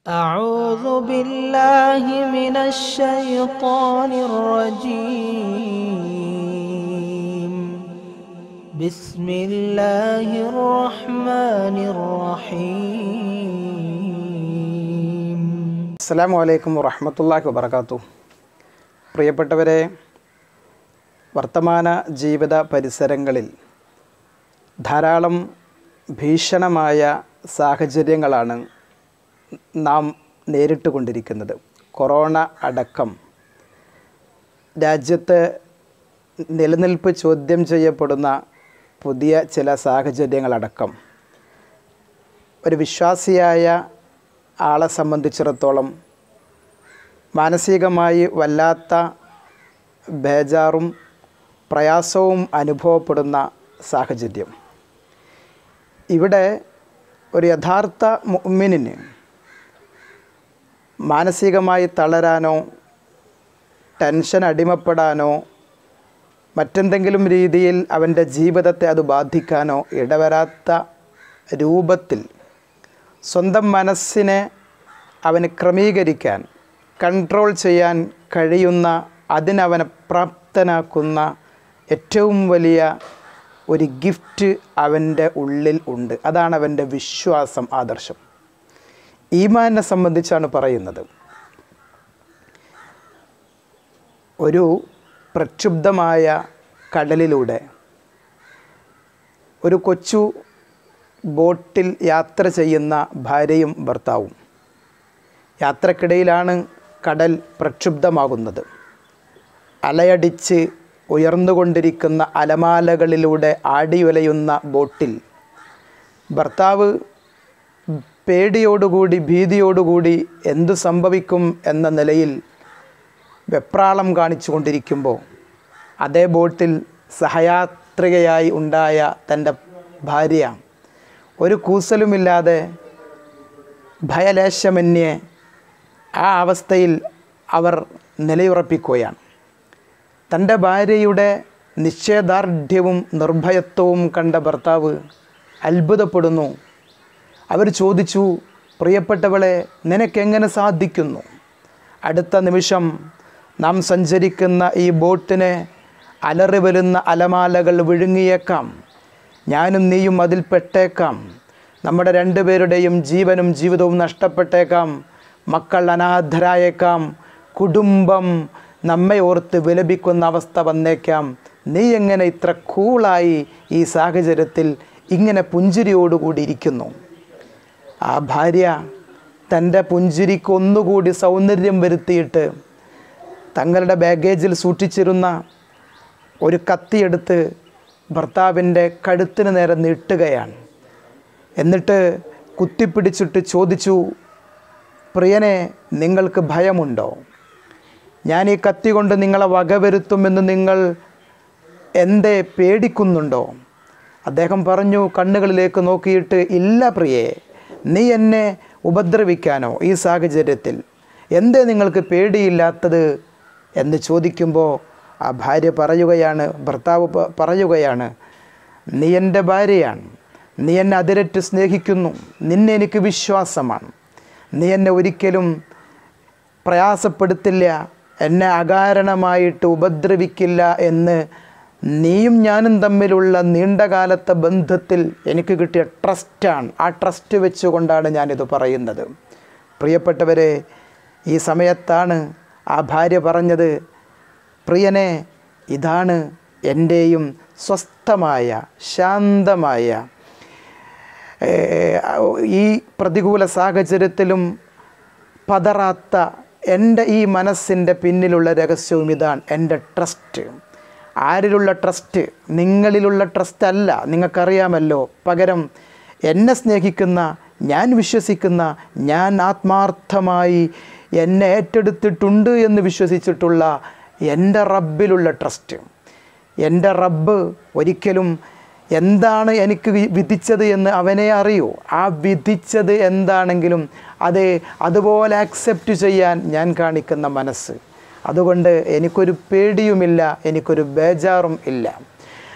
أعوذ بالله من الشيطان الرجيم بسم الله الرحمن الرحيم അസ്സലാമു അലൈക്കും വറഹമത്തല്ലാഹി വബർക്കാത്തു പ്രിയപ്പെട്ടവരെ വർത്തമാന ജീവിത പരിസരങ്ങളിൽ ധാരാളം ഭീഷണമായ സാഹചര്യങ്ങളാണ് നാം നേരിട്ട് കൊണ്ടിരിക്കുന്നത് കൊറോണ അടക്കം രാജ്യത്ത് നിലനിൽപ്പ് ചോദ്യം ചെയ്യപ്പെടുന്ന പുതിയ ചില സാഹചര്യങ്ങളടക്കം ഒരു വിശ്വാസിയായ ആളെ സംബന്ധിച്ചിടത്തോളം മാനസികമായി വല്ലാത്ത ബേജാറും പ്രയാസവും അനുഭവപ്പെടുന്ന സാഹചര്യം ഇവിടെ ഒരു യഥാർത്ഥ മുഅ്മിനിന് മാനസികമായി തളരാനോ ടെൻഷൻ അടിമപ്പെടാനോ മറ്റെന്തെങ്കിലും രീതിയിൽ അവൻ്റെ ജീവിതത്തെ അത് ബാധിക്കാനോ ഇടവരാത്ത രൂപത്തിൽ സ്വന്തം മനസ്സിനെ അവന് ക്രമീകരിക്കാൻ കൺട്രോൾ ചെയ്യാൻ കഴിയുന്ന അതിനവനെ പ്രാപ്തനാക്കുന്ന ഏറ്റവും വലിയ ഒരു ഗിഫ്റ്റ് അവൻ്റെ ഉള്ളിൽ ഉണ്ട് അതാണ് അവൻ്റെ വിശ്വാസം ആദർശം ഈമാനെ സംബന്ധിച്ചാണ് പറയുന്നത് ഒരു പ്രക്ഷുബ്ധമായ കടലിലൂടെ ഒരു കൊച്ചു ബോട്ടിൽ യാത്ര ചെയ്യുന്ന ഭാര്യയും ഭർത്താവും യാത്രക്കിടയിലാണ് കടൽ പ്രക്ഷുബ്ധമാകുന്നത് അലയടിച്ച് ഉയർന്നുകൊണ്ടിരിക്കുന്ന അലമാലകളിലൂടെ ആടിയുലയുന്ന ബോട്ടിൽ ഭർത്താവ് പേടിയോടുകൂടി ഭീതിയോടുകൂടി എന്തു സംഭവിക്കും എന്ന നിലയിൽ വെപ്രാളം കാണിച്ചു കൊണ്ടിരിക്കുമ്പോൾ അതേ ബോട്ടിൽ സഹയാത്രികയായി ഉണ്ടായ തൻ്റെ ഭാര്യ ഒരു കൂസലുമില്ലാതെ ഭയലേശമന്യേ ആ അവസ്ഥയിൽ അവർ നിലയുറപ്പിക്കുകയാണ് തൻ്റെ ഭാര്യയുടെ നിശ്ചയദാർഢ്യവും നിർഭയത്വവും കണ്ട ഭർത്താവ് അത്ഭുതപ്പെടുന്നു അവർ ചോദിച്ചു പ്രിയപ്പെട്ടവളെ നിനക്കെങ്ങനെ സാധിക്കുന്നു അടുത്ത നിമിഷം നാം സഞ്ചരിക്കുന്ന ഈ ബോട്ടിനെ അലറി വരുന്ന അലമാലകൾ വിഴുങ്ങിയേക്കാം ഞാനും നീയും അതിൽ പെട്ടേക്കാം നമ്മുടെ രണ്ടുപേരുടെയും ജീവനും ജീവിതവും നഷ്ടപ്പെട്ടേക്കാം മക്കൾ അനാഥരായേക്കാം കുടുംബം നമ്മെ ഓർത്ത് വിലപിക്കുന്ന അവസ്ഥ വന്നേക്കാം നീ എങ്ങനെ ഇത്ര കൂളായി ഈ സാഹചര്യത്തിൽ ഇങ്ങനെ പുഞ്ചിരിയോടുകൂടി ഇരിക്കുന്നു ആ ഭാര്യ തൻ്റെ പുഞ്ചിരിക്ക് ഒന്നുകൂടി സൗന്ദര്യം വരുത്തിയിട്ട് തങ്ങളുടെ ബാഗേജിൽ സൂക്ഷിച്ചിരുന്ന ഒരു കത്തിയെടുത്ത് ഭർത്താവിൻ്റെ കഴുത്തിന് നേരെ നീട്ടുകയാണ് എന്നിട്ട് കുത്തിപ്പിടിച്ചിട്ട് ചോദിച്ചു പ്രിയനെ നിങ്ങൾക്ക് ഭയമുണ്ടോ ഞാൻ ഈ കത്തി കൊണ്ട് നിങ്ങളെ വകവരുത്തുമെന്ന് നിങ്ങൾ എന്തേ പേടിക്കുന്നുണ്ടോ അദ്ദേഹം പറഞ്ഞു കണ്ണുകളിലേക്ക് നോക്കിയിട്ട് ഇല്ല പ്രിയേ നീ എന്നെ ഉപദ്രവിക്കാനോ ഈ സാഹചര്യത്തിൽ എന്തേ നിങ്ങൾക്ക് പേടിയില്ലാത്തത് എന്ന് ചോദിക്കുമ്പോൾ ആ ഭാര്യ പറയുകയാണ് ഭർത്താവ് പ- പറയുകയാണ് നീ എൻ്റെ ഭാര്യയാണ് നീ എന്നെ അതിരറ്റ് സ്നേഹിക്കുന്നു നിന്നെ എനിക്ക് വിശ്വാസമാണ് നീ എന്നെ ഒരിക്കലും പ്രയാസപ്പെടുത്തില്ല എന്നെ അകാരണമായിട്ട് ഉപദ്രവിക്കില്ല എന്ന് നീയും ഞാനും തമ്മിലുള്ള നീണ്ടകാലത്തെ ബന്ധത്തിൽ എനിക്ക് കിട്ടിയ ട്രസ്റ്റാണ് ആ ട്രസ്റ്റ് വെച്ചുകൊണ്ടാണ് ഞാനിത് പറയുന്നത് പ്രിയപ്പെട്ടവരെ ഈ സമയത്താണ് ആ ഭാര്യ പറഞ്ഞത് പ്രിയനെ ഇതാണ് എൻ്റെയും സ്വസ്ഥമായ ശാന്തമായ ഏഹ്, ഈ പ്രതികൂല സാഹചര്യത്തിലും പതറാത്ത എൻ്റെ ഈ മനസ്സിൻ്റെ പിന്നിലുള്ള രഹസ്യവും ഇതാണ് എൻ്റെ ട്രസ്റ്റ് ആരിലുള്ള ട്രസ്റ്റ് നിങ്ങളിലുള്ള ട്രസ്റ്റ് അല്ല നിങ്ങൾക്കറിയാമല്ലോ പകരം എന്നെ സ്നേഹിക്കുന്ന ഞാൻ വിശ്വസിക്കുന്ന ഞാൻ ആത്മാർത്ഥമായി എന്നെ ഏറ്റെടുത്തിട്ടുണ്ട് എന്ന് വിശ്വസിച്ചിട്ടുള്ള എൻ്റെ റബ്ബിലുള്ള ട്രസ്റ്റ് എൻ്റെ റബ്ബ് ഒരിക്കലും എന്താണ് എനിക്ക് വി- വിധിച്ചത് എന്ന് അവനെ അറിയൂ ആ വിധിച്ചത് എന്താണെങ്കിലും അത് അതുപോലെ ആക്സെപ്റ്റ് ചെയ്യാൻ ഞാൻ കാണിക്കുന്ന മനസ്സ് അതുകൊണ്ട് എനിക്കൊരു പേടിയുമില്ല എനിക്കൊരു ബേജാറും ഇല്ല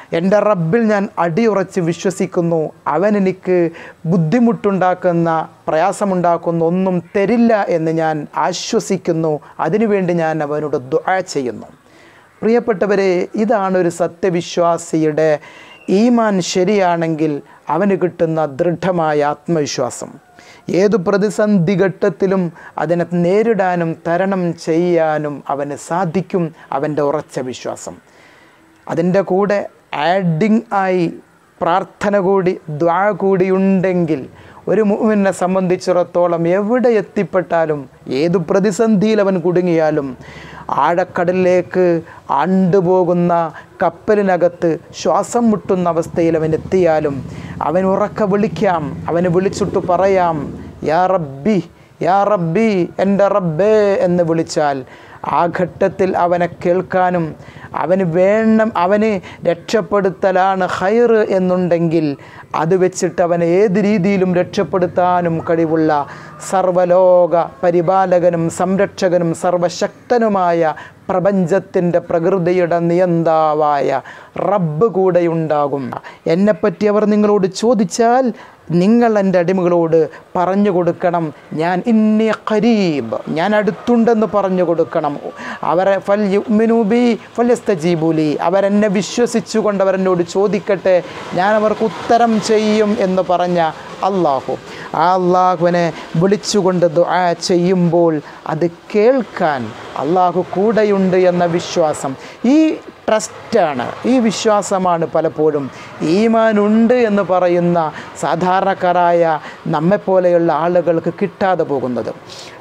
എൻ്റെ റബ്ബിൽ ഞാൻ അടിയുറച്ച് വിശ്വസിക്കുന്നു അവൻ എനിക്ക് ബുദ്ധിമുട്ടുണ്ടാക്കുന്ന പ്രയാസമുണ്ടാക്കുന്ന ഒന്നും തരില്ല എന്ന് ഞാൻ ആശ്വസിക്കുന്നു അതിനുവേണ്ടി ഞാൻ അവനോട് ദുആ ചെയ്യുന്നു പ്രിയപ്പെട്ടവരെ ഇതാണ് ഒരു സത്യവിശ്വാസിയുടെ ഈമാൻ ശരിയാണെങ്കിൽ അവന് കിട്ടുന്ന ദൃഢമായ ആത്മവിശ്വാസം ഏതു പ്രതിസന്ധി ഘട്ടത്തിലും അതിനെ നേരിടാനും തരണം ചെയ്യാനും അവന് സാധിക്കും അവൻ്റെ ഉറച്ച വിശ്വാസം അതിൻ്റെ കൂടെ ആഡിങ് ആയി പ്രാർത്ഥന കൂടി ദ്വാ കൂടി ഉണ്ടെങ്കിൽ ഒരു മുഅ്മിനെ സംബന്ധിച്ചിടത്തോളം എവിടെ എത്തിപ്പെട്ടാലും ഏതു പ്രതിസന്ധിയിൽ അവൻ കുടുങ്ങിയാലും ആഴക്കടലിലേക്ക് ആണ്ടുപോകുന്ന കപ്പലിനകത്ത് ശ്വാസം മുട്ടുന്ന അവസ്ഥയിൽ അവൻ എത്തിയാലും അവൻ ഉറക്ക വിളിക്കാം അവന് വിളിച്ചിട്ട് പറയാം യാ റബ്ബി യാ റബ്ബി എൻ്റെ റബ്ബേ എന്ന് വിളിച്ചാൽ ആ ഘട്ടത്തിൽ അവനെ കേൾക്കാനും അവന് വേണം അവന് രക്ഷപ്പെടുത്തലാണ് ഹൈർ എന്നുണ്ടെങ്കിൽ അത് വെച്ചിട്ട് അവനെ ഏത് രീതിയിലും രക്ഷപ്പെടുത്താനും കഴിവുള്ള സർവലോക പരിപാലകനും സംരക്ഷകനും സർവശക്തനുമായ പ്രപഞ്ചത്തിൻ്റെ പ്രകൃതിയുടെ നിയന്താവായ റബ്ബ് കൂടെയുണ്ടാകും എന്നെപ്പറ്റി അവർ നിങ്ങളോട് ചോദിച്ചാൽ നിങ്ങൾ എൻ്റെ അടിമകളോട് പറഞ്ഞു കൊടുക്കണം ഞാൻ ഇന്നി ഖരീബ് ഞാൻ അടുത്തുണ്ടെന്ന് പറഞ്ഞു കൊടുക്കണം അവരെ ഫൽ യുമിനുബി ഫല്യസ്തജീബുലി അവരെന്നെ വിശ്വസിച്ചുകൊണ്ട് അവരെന്നോട് ചോദിക്കട്ടെ ഞാൻ അവർക്ക് ഉത്തരം ചെയ്യും എന്ന് പറഞ്ഞ അള്ളാഹു ആ അള്ളാഹുവിനെ വിളിച്ചുകൊണ്ട് ദുആ ചെയ്യുമ്പോൾ അത് കേൾക്കാൻ അള്ളാഹു കൂടെയുണ്ട് എന്ന വിശ്വാസം ഈ ട്രസ്റ്റാണ് ഈ വിശ്വാസമാണ് പലപ്പോഴും ഈമാനുണ്ട് എന്ന് പറയുന്ന സാധാരണക്കാരായ നമ്മെപ്പോലെയുള്ള ആളുകൾക്ക് കിട്ടാതെ പോകുന്നത്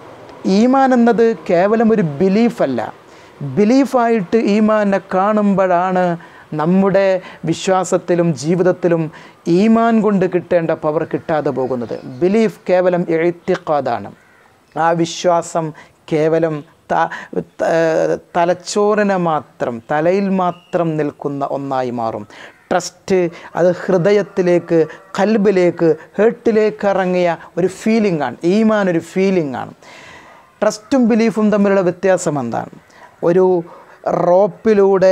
ഈമാൻ എന്നത് കേവലം ഒരു ബിലീഫല്ല ബിലീഫായിട്ട് ഈമാനെ കാണുമ്പോഴാണ് നമ്മുടെ വിശ്വാസത്തിലും ജീവിതത്തിലും ഈമാൻ കൊണ്ട് കിട്ടേണ്ട പവർ കിട്ടാതെ പോകുന്നത് ബിലീഫ് കേവലം എഴുത്തിക്കാതാണ് ആ വിശ്വാസം കേവലം ത ത- തലച്ചോറിനെ മാത്രം തലയിൽ മാത്രം നിൽക്കുന്ന ഒന്നായി മാറും ട്രസ്റ്റ് അത് ഹൃദയത്തിലേക്ക് കൽബിലേക്ക് ഹേർട്ടിലേക്ക് ഇറങ്ങിയ ഒരു ഫീലിംഗ് ആണ് ഈമാൻ ഒരു ഫീലിംഗ് ആണ് ട്രസ്റ്റും ബിലീഫും തമ്മിലുള്ള വ്യത്യാസം എന്താണ് ഒരു റോപ്പിലൂടെ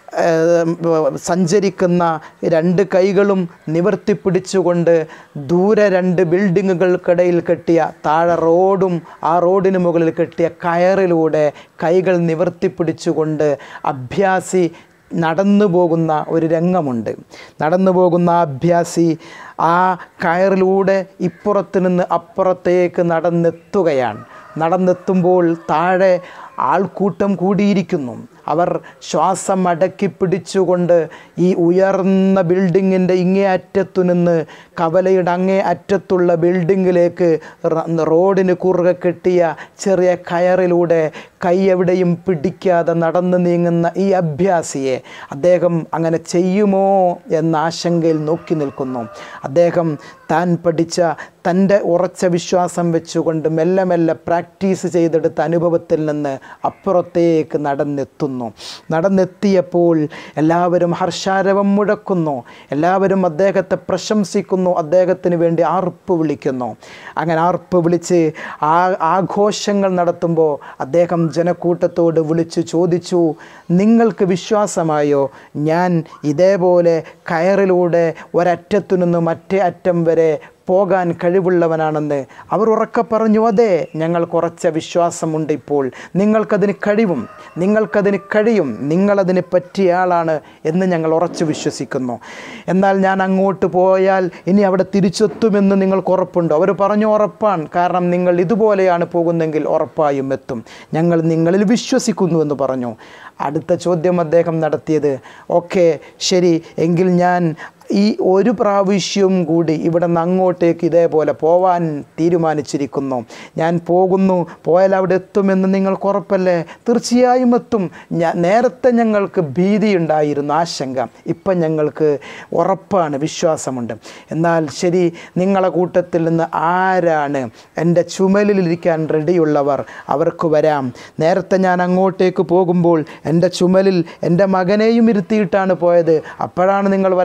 ഏഹ്, സഞ്ചരിക്കുന്ന രണ്ട് കൈകളും നിവർത്തി പിടിച്ചുകൊണ്ട് ദൂരെ രണ്ട് ബിൽഡിങ്ങുകൾക്കിടയിൽ കെട്ടിയ താഴെ റോഡും ആ റോഡിന് മുകളിൽ കെട്ടിയ കയറിലൂടെ കൈകൾ നിവർത്തി പിടിച്ചുകൊണ്ട് അഭ്യാസി നടന്നു പോകുന്ന ഒരു രംഗമുണ്ട് നടന്നു പോകുന്ന ആ അഭ്യാസി ആ കയറിലൂടെ ഇപ്പുറത്ത് നിന്ന് അപ്പുറത്തേക്ക് നടന്നെത്തുകയാണ് നടന്നെത്തുമ്പോൾ താഴെ ആൾക്കൂട്ടം കൂടിയിരിക്കുന്നു അവർ ശ്വാസം അടക്കി പിടിച്ചുകൊണ്ട് ഈ ഉയർന്ന ബിൽഡിങ്ങിൻ്റെ ഇങ്ങേ അറ്റത്തു നിന്ന് കവലയുടെ അങ്ങേ അറ്റത്തുള്ള ബിൽഡിങ്ങിലേക്ക് റ- റോഡിന് കുറുകെ കെട്ടിയ ചെറിയ കയറിലൂടെ കൈ എവിടെയും പിടിക്കാതെ നടന്നു നീങ്ങുന്ന ഈ അഭ്യാസിയെ അദ്ദേഹം അങ്ങനെ ചെയ്യുമോ എന്ന ആശങ്കയിൽ നോക്കി നിൽക്കുന്നു അദ്ദേഹം താൻ പഠിച്ച തൻ്റെ ഉറച്ച വിശ്വാസം വെച്ചുകൊണ്ട് മെല്ലെ മെല്ലെ പ്രാക്ടീസ് ചെയ്തെടുത്ത അനുഭവത്തിൽ നിന്ന് അപ്പുറത്തേക്ക് നടന്നെത്തുന്നു നടന്നെത്തിയപ്പോൾ എല്ലാവരും ഹർഷാരവം മുഴക്കുന്നു എല്ലാവരും അദ്ദേഹത്തെ പ്രശംസിക്കുന്നു അദ്ദേഹത്തിന് വേണ്ടി ആർപ്പ് വിളിക്കുന്നു അങ്ങനെ ആർപ്പ് വിളിച്ച് ആ ആഘോഷങ്ങൾ നടത്തുമ്പോൾ അദ്ദേഹം ജനക്കൂട്ടത്തോട് വിളിച്ചു ചോദിച്ചു നിങ്ങൾക്ക് വിശ്വാസമായോ ഞാൻ ഇതേപോലെ കയറിലൂടെ ഒരറ്റത്തു നിന്ന് മറ്റേ അറ്റം വരെ പോകാൻ കഴിവുള്ളവനാണെന്ന് അവർ ഉറക്കെ പറഞ്ഞു അതെ ഞങ്ങൾ കുറച്ച വിശ്വാസമുണ്ട് ഇപ്പോൾ നിങ്ങൾക്കതിന് കഴിവും നിങ്ങൾക്കതിന് കഴിയും നിങ്ങളതിന് പറ്റിയ ആളാണ് എന്ന് ഞങ്ങൾ ഉറച്ചു വിശ്വസിക്കുന്നു എന്നാൽ ഞാൻ അങ്ങോട്ട് പോയാൽ ഇനി അവിടെ തിരിച്ചെത്തുമെന്ന് നിങ്ങൾക്ക് ഉറപ്പുണ്ടോ അവർ പറഞ്ഞു ഉറപ്പാണ് കാരണം നിങ്ങൾ ഇതുപോലെയാണ് പോകുന്നെങ്കിൽ ഉറപ്പായും എത്തും ഞങ്ങൾ നിങ്ങളിൽ വിശ്വസിക്കുന്നു എന്ന് പറഞ്ഞു അടുത്ത ചോദ്യം അദ്ദേഹം നടത്തിയത് ഓക്കെ ശരി എങ്കിൽ ഞാൻ ഈ ഒരു പ്രാവശ്യവും കൂടി ഇവിടെ നിന്ന് അങ്ങോട്ടേക്ക് ഇതേപോലെ പോവാൻ തീരുമാനിച്ചിരിക്കുന്നു ഞാൻ പോകുന്നു പോയാൽ അവിടെ എത്തുമെന്ന് നിങ്ങൾക്ക് ഉറപ്പല്ലേ തീർച്ചയായും എത്തും ഞാൻ നേരത്തെ ഞങ്ങൾക്ക് ഭീതിയുണ്ടായിരുന്നു ആശങ്ക ഇപ്പം ഞങ്ങൾക്ക് ഉറപ്പാണ് വിശ്വാസമുണ്ട് എന്നാൽ ശരി നിങ്ങളെ കൂട്ടത്തിൽ നിന്ന് ആരാണ് എൻ്റെ ചുമലിലിരിക്കാൻ റെഡിയുള്ളവർ അവർക്ക് വരാം നേരത്തെ ഞാൻ അങ്ങോട്ടേക്ക് പോകുമ്പോൾ എൻ്റെ ചുമലിൽ എൻ്റെ മകനെയും ഇരുത്തിയിട്ടാണ് പോയത് അപ്പോഴാണ് നിങ്ങൾ വല്ലാതെ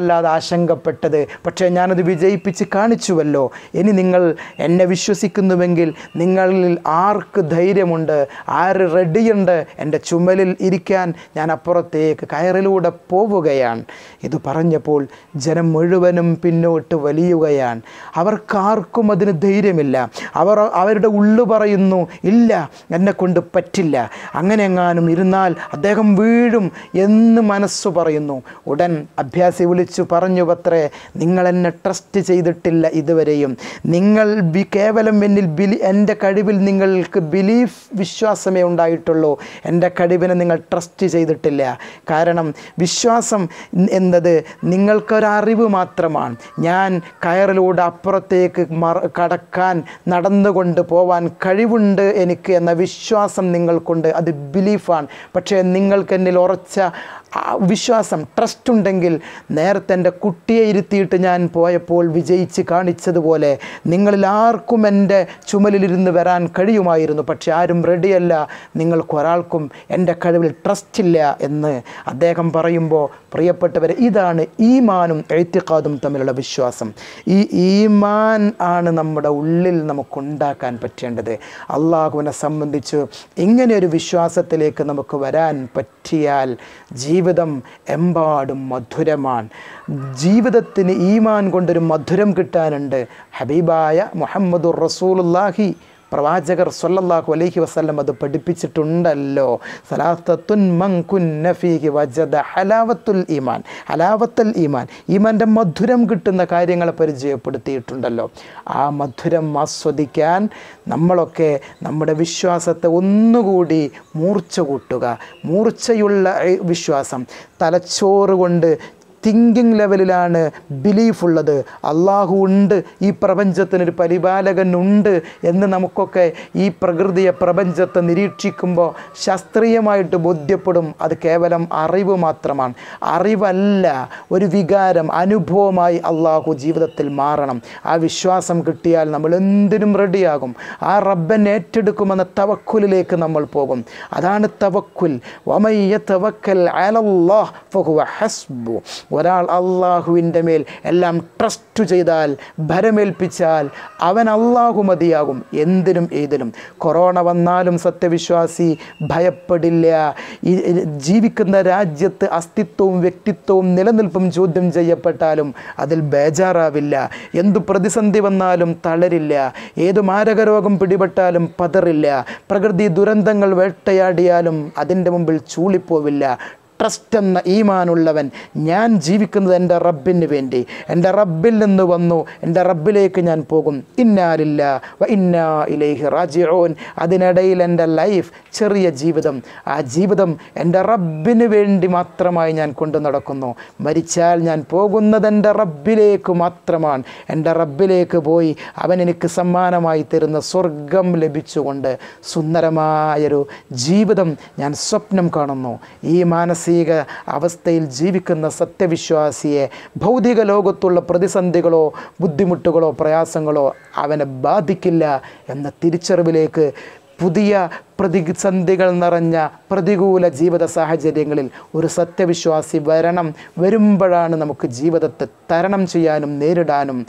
ആശങ്കപ്പെട്ടത് പക്ഷേ ഞാനത് വിജയിപ്പിച്ച് കാണിച്ചുവല്ലോ ഇനി നിങ്ങൾ എന്നെ വിശ്വസിക്കുന്നുവെങ്കിൽ നിങ്ങളിൽ ആർക്ക് ധൈര്യമുണ്ട് ആര് റെഡിയുണ്ട് എൻ്റെ ചുമലിൽ ഇരിക്കാൻ ഞാൻ അപ്പുറത്തേക്ക് കയറിലൂടെ പോവുകയാണ് ഇത് പറഞ്ഞപ്പോൾ ജനം മുഴുവനും പിന്നോട്ട് വലിയുകയാണ് അവർക്കാർക്കും അതിന് ധൈര്യമില്ല അവർ അവരുടെ ഉള്ളു പറയുന്നു ഇല്ല എന്നെ കൊണ്ട് പറ്റില്ല അങ്ങനെ എങ്ങാനും ഇരുന്നാൽ അദ്ദേഹം വീഴും എന്ന് മനസ്സു പറയുന്നു ഉടൻ അഭ്യാസി വിളിച്ചു പറഞ്ഞു പത്രേ നിങ്ങൾ എന്നെ ട്രസ്റ്റ് ചെയ്തിട്ടില്ല ഇതുവരെയും നിങ്ങൾ ബി കേവലം എന്നിൽ ബിലി എൻ്റെ കഴിവിൽ നിങ്ങൾക്ക് ബിലീഫ് വിശ്വാസമേ ഉണ്ടായിട്ടുള്ളൂ എൻ്റെ കഴിവിനെ നിങ്ങൾ ട്രസ്റ്റ് ചെയ്തിട്ടില്ല കാരണം വിശ്വാസം എന്നത് നിങ്ങൾക്കൊരറിവ് മാത്രമാണ് ഞാൻ കയറിലൂടെ അപ്പുറത്തേക്ക് മറ കടക്കാൻ നടന്നുകൊണ്ട് പോവാൻ കഴിവുണ്ട് എനിക്ക് എന്ന വിശ്വാസം നിങ്ങൾക്കുണ്ട് അത് ബിലീഫാണ് പക്ഷേ നിങ്ങൾക്ക് എന്നിൽ ഉറച്ച ആ വിശ്വാസം ട്രസ്റ്റ് ഉണ്ടെങ്കിൽ നേരത്തെ എൻ്റെ കുട്ടിയെ ഇരുത്തിയിട്ട് ഞാൻ പോയപ്പോൾ വിജയിച്ച് കാണിച്ചതുപോലെ നിങ്ങളിൽ ആർക്കും എൻ്റെ ചുമലിലിരുന്ന് വരാൻ കഴിയുമായിരുന്നു പക്ഷെ ആരും റെഡിയല്ല നിങ്ങൾക്കൊരാൾക്കും എൻ്റെ കഴിവിൽ ട്രസ്റ്റ് ഇല്ല എന്ന് അദ്ദേഹം പറയുമ്പോൾ പ്രിയപ്പെട്ടവരെ ഇതാണ് ഈമാനും എഴുത്തിക്കാതും തമ്മിലുള്ള വിശ്വാസം ഈ ഈമാൻ ആണ് നമ്മുടെ ഉള്ളിൽ നമുക്കുണ്ടാക്കാൻ പറ്റേണ്ടത് അള്ളാഹുവിനെ സംബന്ധിച്ച് ഇങ്ങനെ ഒരു വിശ്വാസത്തിലേക്ക് നമുക്ക് വരാൻ പറ്റിയാൽ ജീവിതം എമ്പാടും മധുരമാണ് ജീവിതത്തിന് ഈമാൻ കൊണ്ടൊരു മധുരം കിട്ടാനുണ്ട് ഹബീബായ മുഹമ്മദുർ റസൂലുല്ലാഹി പ്രവാചകർ സല്ലല്ലാഹു അലൈഹി വസല്ലം അത് പഠിപ്പിച്ചിട്ടുണ്ടല്ലോ സലാത്തത്തുൻ മങ്കുന്ന ഫീഹി വജദ ഹലാവത്തുൽ ഈമാൻ ഹലാവത്തുൽ ഈമാൻ ഈമാൻ്റെ മധുരം കിട്ടുന്ന കാര്യങ്ങളെ പരിചയപ്പെടുത്തിയിട്ടുണ്ടല്ലോ ആ മധുരം ആസ്വദിക്കാൻ നമ്മളൊക്കെ നമ്മുടെ വിശ്വാസത്തെ ഒന്നുകൂടി മൂർച്ച കൂട്ടുക മൂർച്ചയുള്ള ഏ, വിശ്വാസം തലച്ചോറ് കൊണ്ട് തിങ്കിങ് ലെവലിലാണ് ബിലീഫ് ഉള്ളത് അള്ളാഹു ഉണ്ട് ഈ പ്രപഞ്ചത്തിനൊരു പരിപാലകൻ ഉണ്ട് എന്ന് നമുക്കൊക്കെ ഈ പ്രകൃതിയെ പ്രപഞ്ചത്തെ നിരീക്ഷിക്കുമ്പോൾ ശാസ്ത്രീയമായിട്ട് ബോധ്യപ്പെടും അത് കേവലം അറിവ് മാത്രമാണ് അറിവല്ല ഒരു വികാരം അനുഭവമായി അള്ളാഹു ജീവിതത്തിൽ മാറണം ആ വിശ്വാസം കിട്ടിയാൽ നമ്മൾ എന്തിനും റെഡിയാകും ആ റബ്ബൻ ഏറ്റെടുക്കുമെന്ന തവക്കുലിലേക്ക് നമ്മൾ പോകും അതാണ് തവക്കുൽ വമയ്യ തവക്കൽ അലല്ലാഹ് ഫഹുവ ഹസ്ബു ഒരാൾ അള്ളാഹുവിൻ്റെ മേൽ എല്ലാം ട്രസ്റ്റ് ചെയ്താൽ ഭരമേൽപ്പിച്ചാൽ അവൻ അള്ളാഹു മതിയാകും എന്തിനും ഏതിനും കൊറോണ വന്നാലും സത്യവിശ്വാസി ഭയപ്പെടില്ല ഈ ഈ ജീവിക്കുന്ന രാജ്യത്ത് അസ്തിത്വവും വ്യക്തിത്വവും നിലനിൽപ്പും ചോദ്യം ചെയ്യപ്പെട്ടാലും അതിൽ ബേജാറാവില്ല എന്തു പ്രതിസന്ധി വന്നാലും തളരില്ല ഏതു മാരകരോഗം പിടിപെട്ടാലും പതറില്ല പ്രകൃതി ദുരന്തങ്ങൾ വേട്ടയാടിയാലും അതിൻ്റെ മുമ്പിൽ ചൂളിപ്പോവില്ല ട്രസ്റ്റ് എന്ന ഈമാനുള്ളവൻ ഞാൻ ജീവിക്കുന്നത് എൻ്റെ റബ്ബിന് വേണ്ടി എൻ്റെ റബ്ബിൽ നിന്ന് വന്നു എൻ്റെ റബ്ബിലേക്ക് ഞാൻ പോകും ഇന്നാലില്ല വ ഇന്നാ ഇലൈഹി റാജിഊൻ അതിനിടയിൽ എൻ്റെ ലൈഫ് ചെറിയ ജീവിതം ആ ജീവിതം എൻ്റെ റബ്ബിന് വേണ്ടി മാത്രമായി ഞാൻ കൊണ്ടു നടക്കുന്നു മരിച്ചാൽ ഞാൻ പോകുന്നത് എൻ്റെ റബ്ബിലേക്ക് മാത്രമാണ് എൻ്റെ റബ്ബിലേക്ക് പോയി അവൻ എനിക്ക് സമ്മാനമായി തരുന്ന സ്വർഗം ലഭിച്ചുകൊണ്ട് സുന്ദരമായൊരു ജീവിതം ഞാൻ സ്വപ്നം കാണുന്നു ഈ മാനസിക അവസ്ഥയിൽ ജീവിക്കുന്ന സത്യവിശ്വാസിയെ ഭൗതിക ലോകത്തുള്ള പ്രതിസന്ധികളോ ബുദ്ധിമുട്ടുകളോ പ്രയാസങ്ങളോ അവനെ ബാധിക്കില്ല എന്ന തിരിച്ചറിവിലേക്ക് പുതിയ പ്രതിസന്ധികൾ നിറഞ്ഞ പ്രതികൂല ജീവിത സാഹചര്യങ്ങളിൽ ഒരു സത്യവിശ്വാസി വരണം വരുമ്പോഴാണ് നമുക്ക് ജീവിതത്തെ തരണം ചെയ്യാനും നേരിടാനും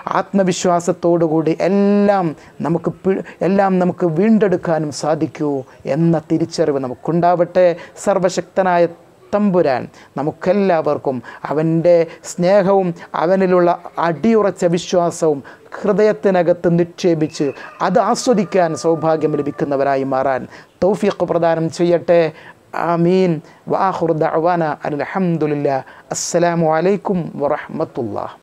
ആത്മവിശ്വാസത്തോടുകൂടി എല്ലാം നമുക്ക് പി- എല്ലാം നമുക്ക് വീണ്ടെടുക്കാനും സാധിക്കൂ എന്ന തിരിച്ചറിവ് നമുക്കുണ്ടാവട്ടെ സർവശക്തനായ തമ്പുരാൻ നമുക്കെല്ലാവർക്കും അവൻ്റെ സ്നേഹവും അവനിലുള്ള അടിയുറച്ച വിശ്വാസവും ഹൃദയത്തിനകത്ത് നിക്ഷേപിച്ച് അത് ആസ്വദിക്കാൻ സൗഭാഗ്യം ലഭിക്കുന്നവരായി മാറാൻ തൗഫീഖ് പ്രദാനം ചെയ്യട്ടെ ആമീൻ വാഹുർ ദഅവാന അൽഹംദുലില്ലാ അസ്സലാമു അലൈക്കും വറഹ്മത്തുള്ളാഹ്